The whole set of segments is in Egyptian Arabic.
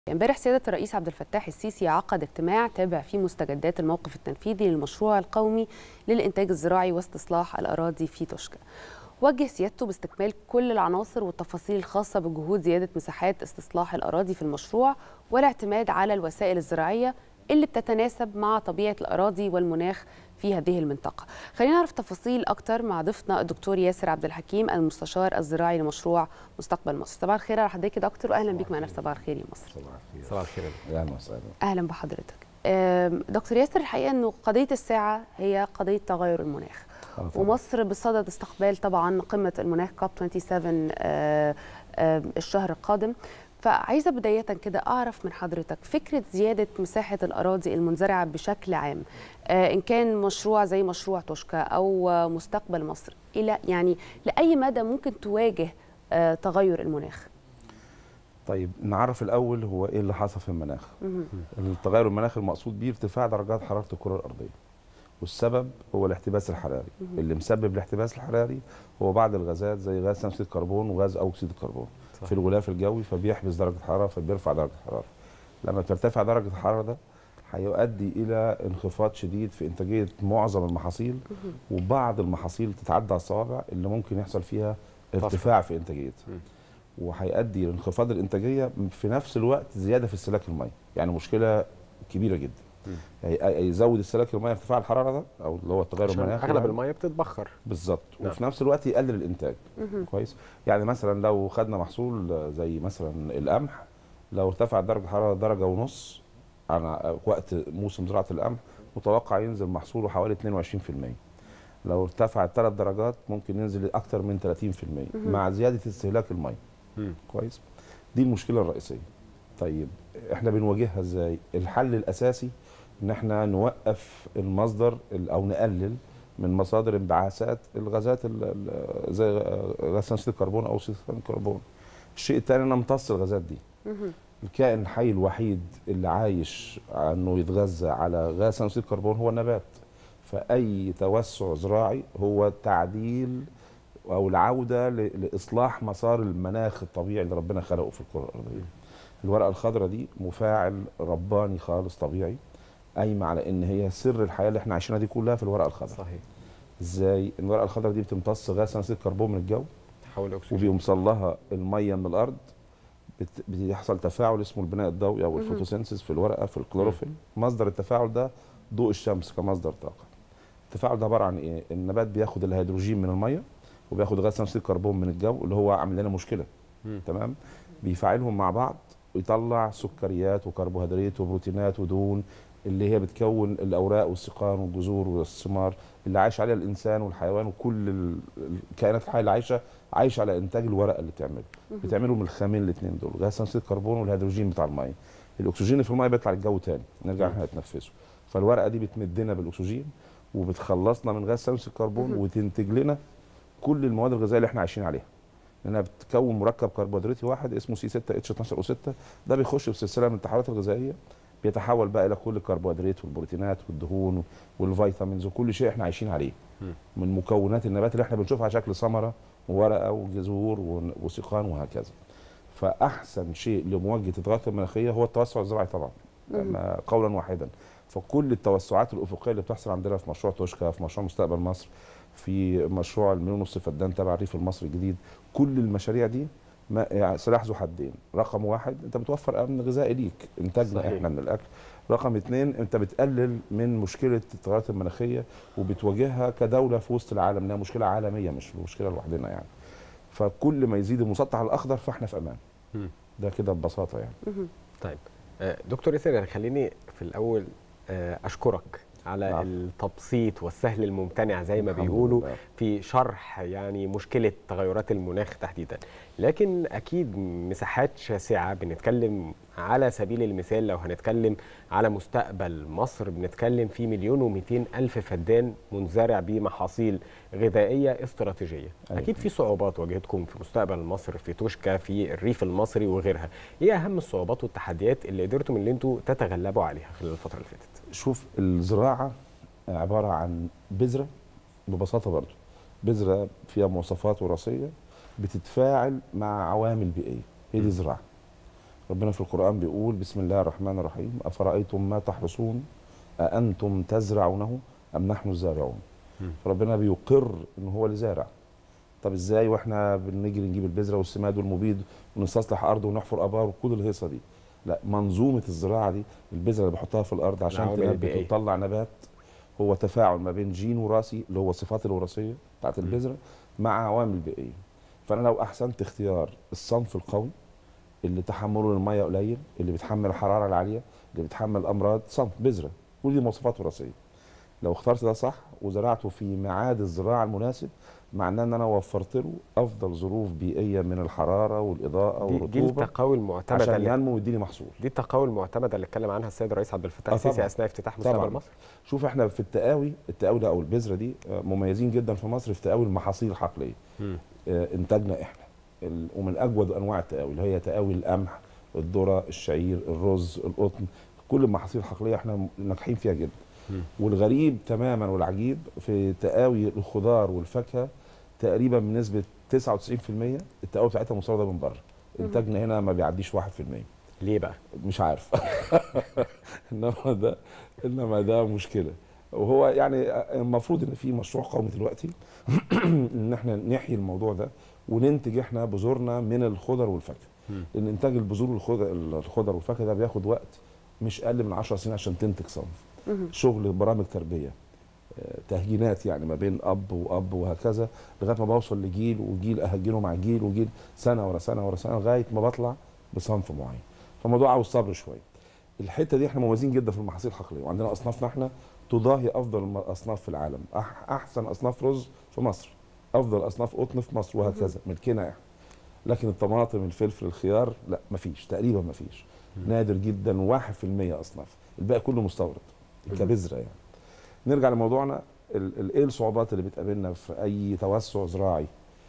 امبارح سيادة الرئيس عبد الفتاح السيسي عقد اجتماع تابع فيه مستجدات الموقف التنفيذي للمشروع القومي للإنتاج الزراعي واستصلاح الأراضي في توشكا. وجه سيادته باستكمال كل العناصر والتفاصيل الخاصة بجهود زيادة مساحات استصلاح الأراضي في المشروع والاعتماد على الوسائل الزراعية اللي بتتناسب مع طبيعة الأراضي والمناخ في هذه المنطقة خلينا نعرف تفاصيل أكتر مع ضيفنا الدكتور ياسر عبد الحكيم المستشار الزراعي لمشروع مستقبل مصر صباح الخير على حضرتك يا دكتور وأهلا بك معنا في صباح الخير يا مصر صباح الخير صباح الخير اهلا وسهلا أهلا بحضرتك أم، دكتور ياسر الحقيقة أنه قضية الساعة هي قضية تغير المناخ آه طبعاً. ومصر بصدد استقبال طبعا قمة المناخ كاب 27 آه، آه، الشهر القادم فعايزة بداية كده أعرف من حضرتك فكرة زيادة مساحة الأراضي المنزرعة بشكل عام آه، إن كان مشروع زي مشروع توشكا أو آه، مستقبل مصر إلى يعني لأي مدى ممكن تواجه آه، تغير المناخ طيب نعرف الاول هو ايه اللي حصل في المناخ مهم. التغير المناخي المقصود بيه ارتفاع درجات حراره الكره الارضيه والسبب هو الاحتباس الحراري مهم. اللي مسبب الاحتباس الحراري هو بعض الغازات زي غاز ثاني اكسيد الكربون وغاز اكسيد الكربون صح. في الغلاف الجوي فبيحبس درجه الحراره فبيرفع درجه الحراره لما ترتفع درجه الحراره ده هيؤدي الى انخفاض شديد في انتاجيه معظم المحاصيل مهم. وبعض المحاصيل تتعدى على الصوابع اللي ممكن يحصل فيها ارتفاع في انتاجيتها مم. وهيؤدي لانخفاض الانتاجيه في نفس الوقت زياده في استهلاك الميه يعني مشكله كبيره جدا مم. هي- هيزود استهلاك الميه ارتفاع الحراره ده او اللي هو التغير عشان المناخي اغلب ده. الميه بتتبخر بالظبط نعم. وفي نفس الوقت يقلل الانتاج مهم. كويس يعني مثلا لو خدنا محصول زي مثلا القمح لو ارتفع درجه الحراره درجه ونص على وقت موسم زراعه القمح متوقع ينزل محصوله حوالي 22% لو ارتفع ثلاث درجات ممكن ينزل اكثر من 30% مهم. مع زياده استهلاك الميه مم. كويس دي المشكله الرئيسيه طيب احنا بنواجهها ازاي الحل الاساسي ان احنا نوقف المصدر ال- او نقلل من مصادر انبعاثات الغازات ال- ال- زي غاز ثاني اكسيد الكربون او اكسيد الكربون الشيء الثاني ان نمتص الغازات دي مهم. الكائن الحي الوحيد اللي عايش انه يتغذى على غاز ثاني اكسيد الكربون هو النبات فاي توسع زراعي هو تعديل او العوده ل- لاصلاح مسار المناخ الطبيعي اللي ربنا خلقه في الكره الارضيه الورقه الخضراء دي مفاعل رباني خالص طبيعي قايمه على ان هي سر الحياه اللي احنا عايشينها دي كلها في الورقه الخضراء صحيح ازاي الورقه الخضراء دي بتمتص غاز ثاني اكسيد الكربون من الجو تحول اكسجين وبيوصل لها الميه من الارض بت- بيحصل تفاعل اسمه البناء الضوئي او مهم. الفوتوسينثيز في الورقه في الكلوروفيل مصدر التفاعل ده ضوء الشمس كمصدر طاقه التفاعل ده عباره عن ايه النبات بياخد الهيدروجين من الميه وبياخد غاز ثاني اكسيد الكربون من الجو اللي هو عامل لنا مشكله مم. تمام بيفعلهم مع بعض ويطلع سكريات وكربوهيدرات وبروتينات ودهون اللي هي بتكون الاوراق والسقان والجذور والثمار اللي عايش عليها الانسان والحيوان وكل ال- الكائنات الحيه اللي عايشه عايشه على انتاج الورقه اللي بتعمله مهم. بتعمله من الخامين الاثنين دول غاز ثاني اكسيد الكربون والهيدروجين بتاع الميه الاكسجين اللي في الميه بيطلع للجو تاني نرجع مم. احنا نتنفسه فالورقه دي بتمدنا بالاكسجين وبتخلصنا من غاز ثاني اكسيد الكربون مهم. وتنتج لنا كل المواد الغذائيه اللي احنا عايشين عليها لانها بتكون مركب كربوهيدراتي واحد اسمه سي 6 اتش 12 او 6 ده بيخش في سلسله من التحولات الغذائيه بيتحول بقى الى كل الكربوهيدرات والبروتينات والدهون والفيتامينز وكل شيء احنا عايشين عليه مم. من مكونات النبات اللي احنا بنشوفها على شكل ثمره وورقه وجذور ون- وسقان وهكذا فاحسن شيء لمواجهه التغيرات المناخيه هو التوسع الزراعي طبعا مهم. ما- قولا واحدا فكل التوسعات الافقيه اللي بتحصل عندنا في مشروع توشكا في مشروع مستقبل مصر في مشروع المليون ونص فدان تبع الريف المصري الجديد كل المشاريع دي ما يعني سلاح ذو حدين رقم واحد انت بتوفر امن غذائي ليك انتاجنا صحيح. احنا من الاكل رقم اتنين انت بتقلل من مشكله التغيرات المناخيه وبتواجهها كدوله في وسط العالم انها مشكله عالميه مش مشكله لوحدنا يعني فكل ما يزيد المسطح الاخضر فاحنا في امان مم. ده كده ببساطه يعني مهم. طيب آه، دكتور ياسر يعني خليني في الاول آه، اشكرك على نعم. التبسيط والسهل الممتنع زي ما الحمد بيقولوا لله. في شرح يعني مشكله تغيرات المناخ تحديدا لكن اكيد مساحات شاسعه بنتكلم على سبيل المثال لو هنتكلم على مستقبل مصر بنتكلم في مليون ومئتين الف فدان منزرع بمحاصيل غذائيه استراتيجيه أيوة. اكيد في صعوبات واجهتكم في مستقبل مصر في توشكا في الريف المصري وغيرها ايه اهم الصعوبات والتحديات اللي قدرتم ان انتوا تتغلبوا عليها خلال الفتره اللي فاتت شوف الزراعه عباره عن بذره ببساطه برضو بذره فيها مواصفات وراثيه بتتفاعل مع عوامل بيئيه هي دي م. الزراعه ربنا في القرآن بيقول بسم الله الرحمن الرحيم أفرأيتم ما تحرثون أأنتم تزرعونه أم نحن الزارعون مم. ربنا بيقر إن هو اللي زارع طب ازاي واحنا بنجري نجيب البذره والسماد والمبيد ونستصلح ارض ونحفر ابار وكل الهيصه دي لا منظومه الزراعه دي البذره اللي بحطها في الارض عشان العوامل تنبت البيئية. وتطلع نبات هو تفاعل ما بين جين وراثي اللي هو الصفات الوراثيه بتاعت م. البذره مع عوامل بيئيه فانا لو احسنت اختيار الصنف القوي اللي تحمله للميه قليل اللي بيتحمل الحراره العاليه اللي بيتحمل امراض صنف بذره كل دي مواصفات وراثيه لو اخترت ده صح وزرعته في ميعاد الزراعه المناسب معناه ان انا وفرت له افضل ظروف بيئيه من الحراره والاضاءه دي, دي والرطوبه التقاوي المعتمده عشان اللي ينمو ويديني محصول دي التقاوي المعتمده اللي اتكلم عنها السيد الرئيس عبد الفتاح آه السيسي طبعاً. اثناء افتتاح طبعاً. مستقبل مصر شوف احنا في التقاوي التقاوي ده او البذره دي آه، مميزين جدا في مصر في تقاوي المحاصيل الحقليه مم. آه، انتاجنا احنا ال- ومن اجود انواع التقاوي اللي هي تقاوي القمح الذره الشعير الرز القطن كل المحاصيل الحقليه احنا ناجحين فيها جدا مم. والغريب تماما والعجيب في تقاوي الخضار والفاكهه تقريبا بنسبه 99% التقاوي بتاعتها مستورده من بره انتاجنا هنا ما بيعديش 1% ليه بقى؟ مش عارف انما ده انما ده مشكله وهو يعني المفروض ان في مشروع قومي دلوقتي ان احنا نحيي الموضوع ده وننتج احنا بذورنا من الخضر والفاكهه مم. لان انتاج البذور والخضر الخضر والفاكهه ده بياخد وقت مش اقل من 10 سنين عشان تنتج صنف مهم. شغل برامج تربيه آه، تهجينات يعني ما بين اب واب وهكذا لغايه ما بوصل لجيل وجيل اهجنه مع جيل وجيل سنه ورا سنه ورا سنه لغايه ما بطلع بصنف معين فالموضوع عاوز صبر شويه الحته دي احنا مميزين جدا في المحاصيل الحقليه وعندنا اصنافنا احنا تضاهي افضل الاصناف في العالم أح احسن اصناف رز في مصر افضل اصناف قطن في مصر وهكذا ملكنا احنا لكن الطماطم الفلفل الخيار لا مفيش تقريبا مفيش نادر جدا 1% اصناف الباقي كله مستورد كبذره يعني نرجع لموضوعنا ال- ال- ايه الصعوبات اللي بتقابلنا في اي توسع زراعي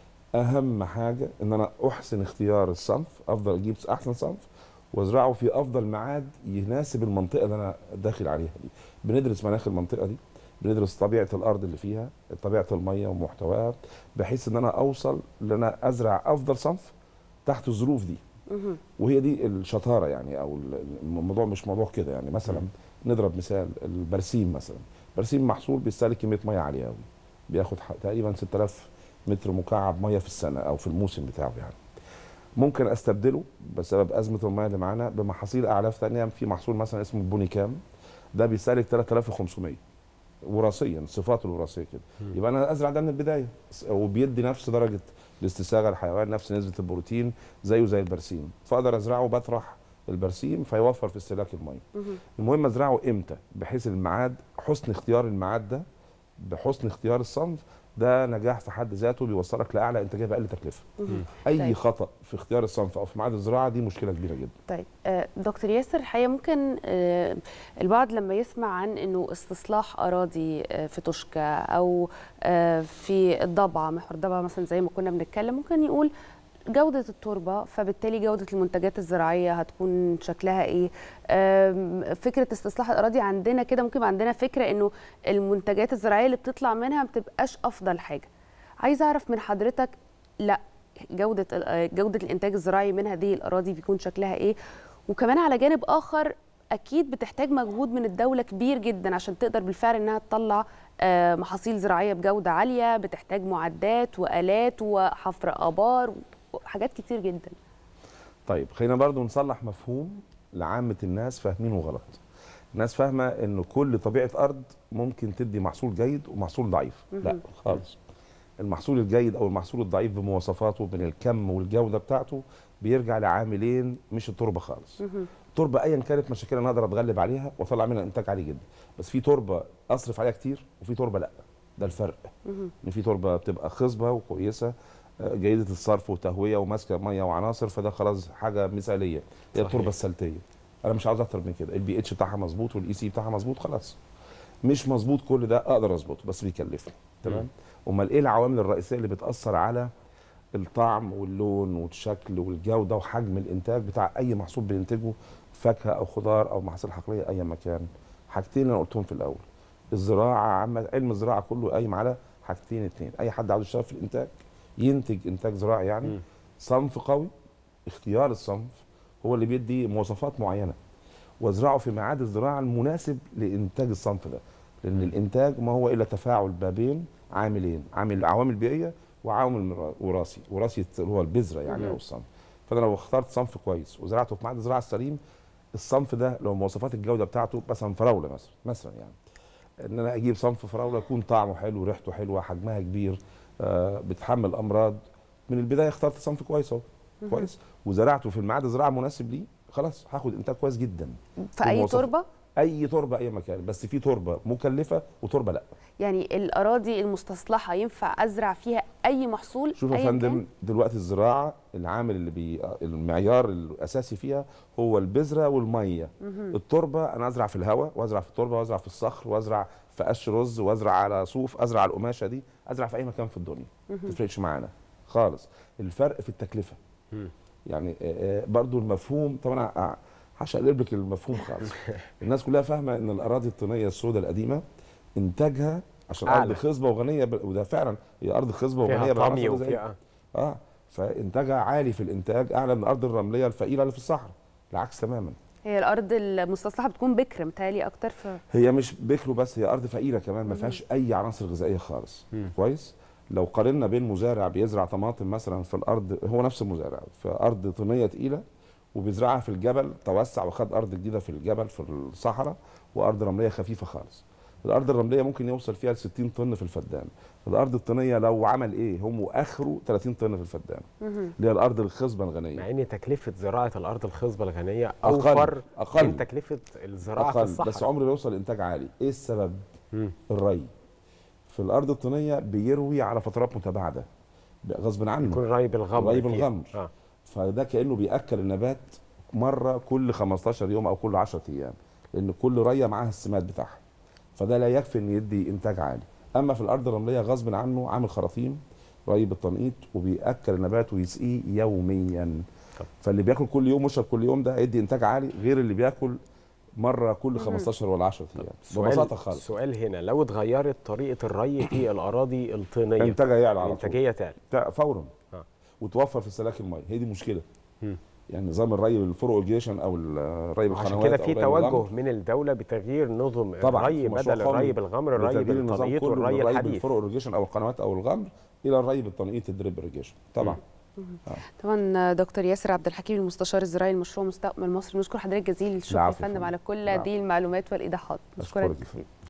اهم حاجه ان انا احسن اختيار الصنف افضل اجيب احسن صنف وازرعه في افضل ميعاد يناسب المنطقه اللي انا داخل عليها دي بندرس مناخ المنطقه دي بندرس طبيعه الارض اللي فيها طبيعه الميه ومحتواها بحيث ان انا اوصل ان انا ازرع افضل صنف تحت الظروف دي مهم. وهي دي الشطاره يعني او ال- الموضوع مش موضوع كده يعني مثلا نضرب مثال البرسيم مثلا برسيم محصول بيستهلك كميه ميه عاليه قوي بياخد ح- تقريبا 6000 متر مكعب ميه في السنه او في الموسم بتاعه يعني ممكن استبدله بسبب ازمه الميه اللي معانا بمحاصيل اعلاف ثانيه في محصول مثلا اسمه البوني كام ده بيستهلك 3500 وراثيا صفاته الوراثيه كده مم. يبقى انا ازرع ده من البدايه س- وبيدي نفس درجه الاستساغه الحيوان نفس نسبه البروتين زيه زي البرسيم فاقدر ازرعه بطرح البرسيم فيوفر في استهلاك الميه مهم. المهم ازرعه امتى بحيث الميعاد حسن اختيار الميعاد ده بحسن اختيار الصنف ده نجاح في حد ذاته بيوصلك لاعلى انتاجيه باقل تكلفه مهم. اي طيب. خطا في اختيار الصنف او في ميعاد الزراعه دي مشكله كبيره جدا طيب آه، دكتور ياسر الحقيقه ممكن آه، البعض لما يسمع عن انه استصلاح اراضي آه، في توشكا او آه، في الضبعه محور الضبعه مثلا زي ما كنا بنتكلم ممكن يقول جودة التربة فبالتالي جودة المنتجات الزراعية هتكون شكلها ايه آم، فكرة استصلاح الأراضي عندنا كده ممكن يبقى عندنا فكرة انه المنتجات الزراعية اللي بتطلع منها ما بتبقاش أفضل حاجة عايزة أعرف من حضرتك لا جودة ال- جودة الإنتاج الزراعي من هذه الأراضي بيكون شكلها ايه وكمان على جانب آخر أكيد بتحتاج مجهود من الدولة كبير جدا عشان تقدر بالفعل إنها تطلع آه، محاصيل زراعية بجودة عالية بتحتاج معدات وآلات وحفر آبار وحاجات كتير جدا طيب خلينا برضو نصلح مفهوم لعامه الناس فاهمينه غلط الناس فاهمه ان كل طبيعه ارض ممكن تدي محصول جيد ومحصول ضعيف لا مهم. خالص المحصول الجيد او المحصول الضعيف بمواصفاته من الكم والجوده بتاعته بيرجع لعاملين مش التربه خالص مهم. التربه ايا كانت مشاكلها انا اقدر اتغلب عليها واطلع منها انتاج عالي جدا بس في تربه اصرف عليها كتير وفي تربه لا ده الفرق مهم. ان في تربه بتبقى خصبه وكويسه آه، جيده الصرف وتهويه وماسكه ميه وعناصر فده خلاص حاجه مثاليه هي صحيح. التربه السلتيه انا مش عاوز اكتر من كده البي اتش بتاعها مظبوط والاي سي بتاعها مظبوط خلاص مش مظبوط كل ده اقدر اظبطه بس بيكلفني تمام امال ايه العوامل الرئيسيه اللي بتاثر على الطعم واللون والشكل والجوده وحجم الانتاج بتاع اي محصول بينتجه فاكهه او خضار او محاصيل حقليه اي مكان حاجتين انا قلتهم في الاول الزراعه عامه علم الزراعه كله قايم على حاجتين اتنين اي حد عاوز يشتغل في الانتاج ينتج انتاج زراعي يعني مم. صنف قوي اختيار الصنف هو اللي بيدي مواصفات معينه وازرعه في ميعاد الزراعه المناسب لانتاج الصنف ده لان الانتاج ما هو الا تفاعل بابين عاملين عامل عوامل بيئيه وعامل مرا- وراثي وراثي اللي هو البذره يعني او الصنف فانا لو اخترت صنف كويس وزرعته في ميعاد الزراعه السليم الصنف ده لو مواصفات الجوده بتاعته مثلا فراوله مثلا مثلا يعني ان انا اجيب صنف فراوله يكون طعمه حلو ريحته حلوه حجمها كبير آه بتحمل امراض من البدايه اخترت صنف كويس اهو كويس وزرعته في الميعاد الزراعه المناسب ليه خلاص هاخد انتاج كويس جدا في اي ومواصفات- تربه اي تربه اي مكان بس في تربه مكلفه وتربه لا يعني الاراضي المستصلحه ينفع ازرع فيها اي محصول شوف يا أياً فندم كان؟ دلوقتي الزراعه العامل اللي بي المعيار الاساسي فيها هو البذره والميه التربه انا ازرع في الهواء وازرع في التربه وازرع في الصخر وازرع في قش رز وازرع على صوف ازرع على القماشه دي ازرع في اي مكان في الدنيا ما تفرقش معانا خالص الفرق في التكلفه يعني آه، آه، برضو المفهوم طبعا أنا هشقلب لك المفهوم خالص الناس كلها فاهمه ان الاراضي الطينيه السوداء القديمه انتاجها عشان ارض أعلى. خصبه وغنيه بال- وده فعلا هي ارض خصبه وغنيه فيها بالعناصر طمي الغذائية. وفيها اه فانتاجها عالي في الانتاج اعلى من الارض الرمليه الفقيره اللي في الصحراء العكس تماما هي الارض المستصلحه بتكون بكر متهيألي اكتر ف هي مش بكر بس هي ارض فقيره كمان ما فيهاش اي عناصر غذائيه خالص كويس لو قارنا بين مزارع بيزرع طماطم مثلا في الارض هو نفس المزارع في ارض طينيه تقيله وبيزرعها في الجبل توسع وخد ارض جديده في الجبل في الصحراء وارض رمليه خفيفه خالص الارض الرمليه ممكن يوصل فيها ل 60 طن في الفدان الارض الطينيه لو عمل ايه هم اخره 30 طن في الفدان اللي هي الارض الخصبه الغنيه مع ان تكلفه زراعه الارض الخصبه الغنيه أقل- اوفر أقل. من تكلفه الزراعه في أقل الصحراء بس عمره ما يوصل لانتاج عالي ايه السبب مم. الري في الارض الطينيه بيروي على فترات متباعده غصب عنه يكون ري بالغمر ري فيها. بالغمر. اه فده كانه بياكل النبات مره كل 15 يوم او كل 10 ايام لان كل ريه معاها السماد بتاعها فده لا يكفي ان يدي انتاج عالي اما في الارض الرمليه غصب عنه عامل خراطيم ري بالتنقيط وبياكل النبات ويسقيه يوميا طب. فاللي بياكل كل يوم ويشرب كل يوم ده هيدي انتاج عالي غير اللي بياكل مره كل 15 ولا 10 ايام ببساطه خالص السؤال هنا لو اتغيرت طريقه الري في الاراضي الطينيه انتاجها يعلى على طول الانتاجيه تعلى تع- فورا آه. وتوفر في استهلاك الميه هي دي مشكله مم. يعني نظام الري بالفرو irrigation او الري بالقنوات عشان كده أو في الري بالغمر. توجه من الدوله بتغيير نظم طبعا الري في مشروع بدل قومي الري بالغمر الري لتغيير النظام بالتنقيط كله من والري الري الحديث بالفرو irrigation او القنوات او الغمر الى الري بالتنقيط الدريب irrigation طبعا طبعا دكتور ياسر عبد الحكيم المستشار الزراعي لمشروع مستقبل مصر نشكر حضرتك جزيل الشكر يا العفو يا فندم فندم. على كل العفو. هذه المعلومات والايضاحات اشكرك نشكرك يا فندم.